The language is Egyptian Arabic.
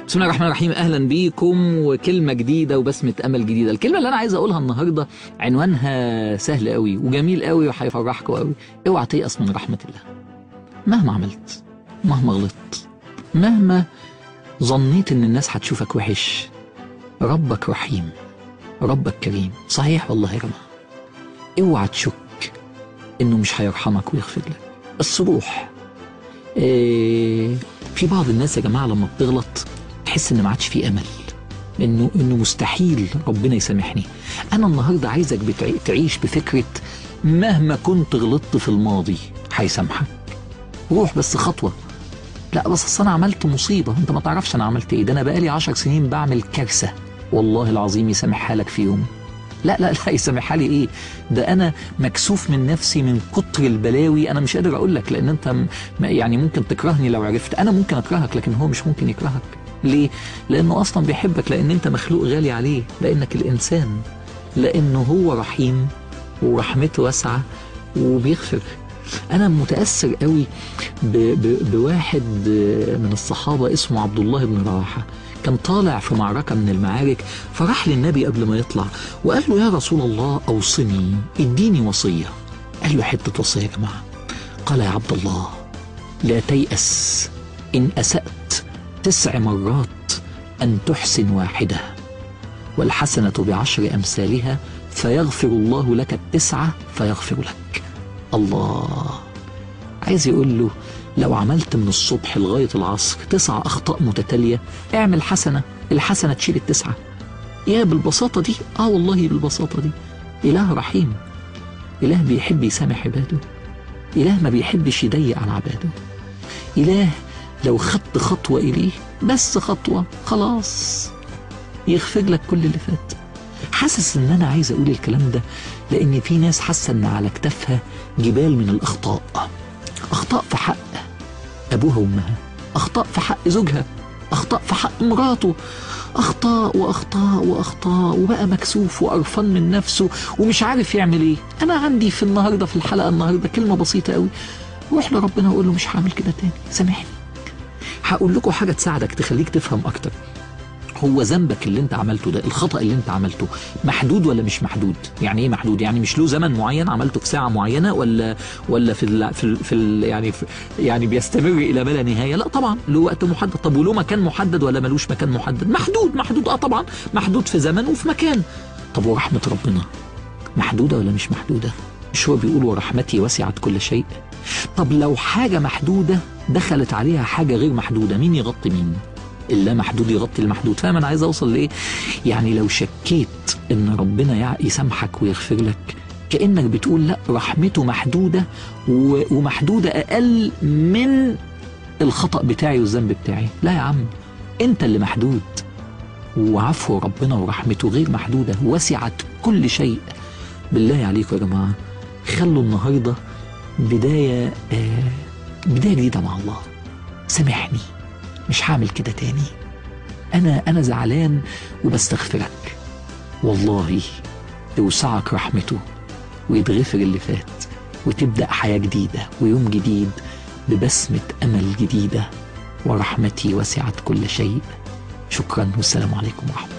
بسم الله الرحمن الرحيم اهلا بيكم وكلمه جديده وبسمه امل جديده الكلمه اللي انا عايز اقولها النهارده عنوانها سهل قوي وجميل قوي وهيفرحكم قوي اوعى تيأس من رحمه الله مهما عملت مهما غلطت مهما ظنيت ان الناس هتشوفك وحش ربك رحيم ربك كريم صحيح والله يا جماعه اوعى تشك انه مش هيرحمك ويغفر لك بس روح إيه في بعض الناس يا جماعه لما بتغلط تحس ان ما عادش في امل انه انه مستحيل ربنا يسامحني انا النهارده عايزك بتعي- تعيش بفكره مهما كنت غلطت في الماضي هيسامحك روح بس خطوه لا بس اصل انا عملت مصيبه انت ما تعرفش انا عملت ايه ده انا بقالي عشر سنين بعمل كارثه والله العظيم يسامحها لك في يوم لا لا لا يسامحها لي ايه ده انا مكسوف من نفسي من كتر البلاوي انا مش قادر اقول لك لان انت م- يعني ممكن تكرهني لو عرفت انا ممكن اكرهك لكن هو مش ممكن يكرهك ليه لانه اصلا بيحبك لان انت مخلوق غالي عليه لانك الانسان لانه هو رحيم ورحمته واسعه وبيغفر انا متاثر قوي ب ب بواحد من الصحابه اسمه عبد الله بن رواحه كان طالع في معركه من المعارك فراح للنبي قبل ما يطلع وقال له يا رسول الله اوصني اديني وصيه قال له حته وصيه يا جماعه قال يا عبد الله لا تيأس إن أسأت تسع مرات أن تحسن واحدة والحسنة بعشر أمثالها فيغفر الله لك التسعة فيغفر لك الله عايز يقول له لو عملت من الصبح لغاية العصر تسع أخطاء متتالية اعمل حسنة الحسنة تشيل التسعة يا بالبساطة دي آه والله بالبساطة دي إله رحيم إله بيحب يسامح عباده إله ما بيحبش يضيق على عباده إله لو خدت خطوة إليه بس خطوة خلاص يغفر لك كل اللي فات حاسس ان انا عايز اقول الكلام ده لان في ناس حاسه ان على كتافها جبال من الاخطاء اخطاء في حق ابوها وامها اخطاء في حق زوجها اخطاء في حق مراته اخطاء واخطاء واخطاء وبقى مكسوف وقرفان من نفسه ومش عارف يعمل ايه انا عندي في النهارده في الحلقه النهارده كلمه بسيطه قوي روح لربنا وقول له مش هعمل كده تاني سامحني هقول لكم حاجه تساعدك تخليك تفهم اكتر هو ذنبك اللي انت عملته ده الخطا اللي انت عملته محدود ولا مش محدود يعني ايه محدود يعني مش له زمن معين عملته في ساعه معينه ولا ولا في ال في, ال في ال يعني في يعني بيستمر الى ما لا نهايه لا طبعا له وقت محدد طب وله مكان محدد ولا ملوش مكان محدد محدود محدود اه طبعا محدود في زمن وفي مكان طب ورحمه ربنا محدوده ولا مش محدوده مش هو بيقول ورحمتي وسعت كل شيء طب لو حاجه محدوده دخلت عليها حاجه غير محدوده مين يغطي مين اللا محدود يغطي المحدود فاهم انا عايز اوصل لايه يعني لو شكيت ان ربنا يع- يسامحك ويغفر لك كانك بتقول لا رحمته محدوده و- ومحدوده اقل من الخطا بتاعي والذنب بتاعي لا يا عم انت اللي محدود وعفو ربنا ورحمته غير محدوده وسعت كل شيء بالله عليكم يا جماعه خلوا النهارده بدايه آه بدايه جديده مع الله سامحني مش هعمل كده تاني انا انا زعلان وبستغفرك والله توسعك رحمته ويتغفر اللي فات وتبدا حياه جديده ويوم جديد ببسمه امل جديده ورحمتي وسعت كل شيء شكرا والسلام عليكم ورحمه الله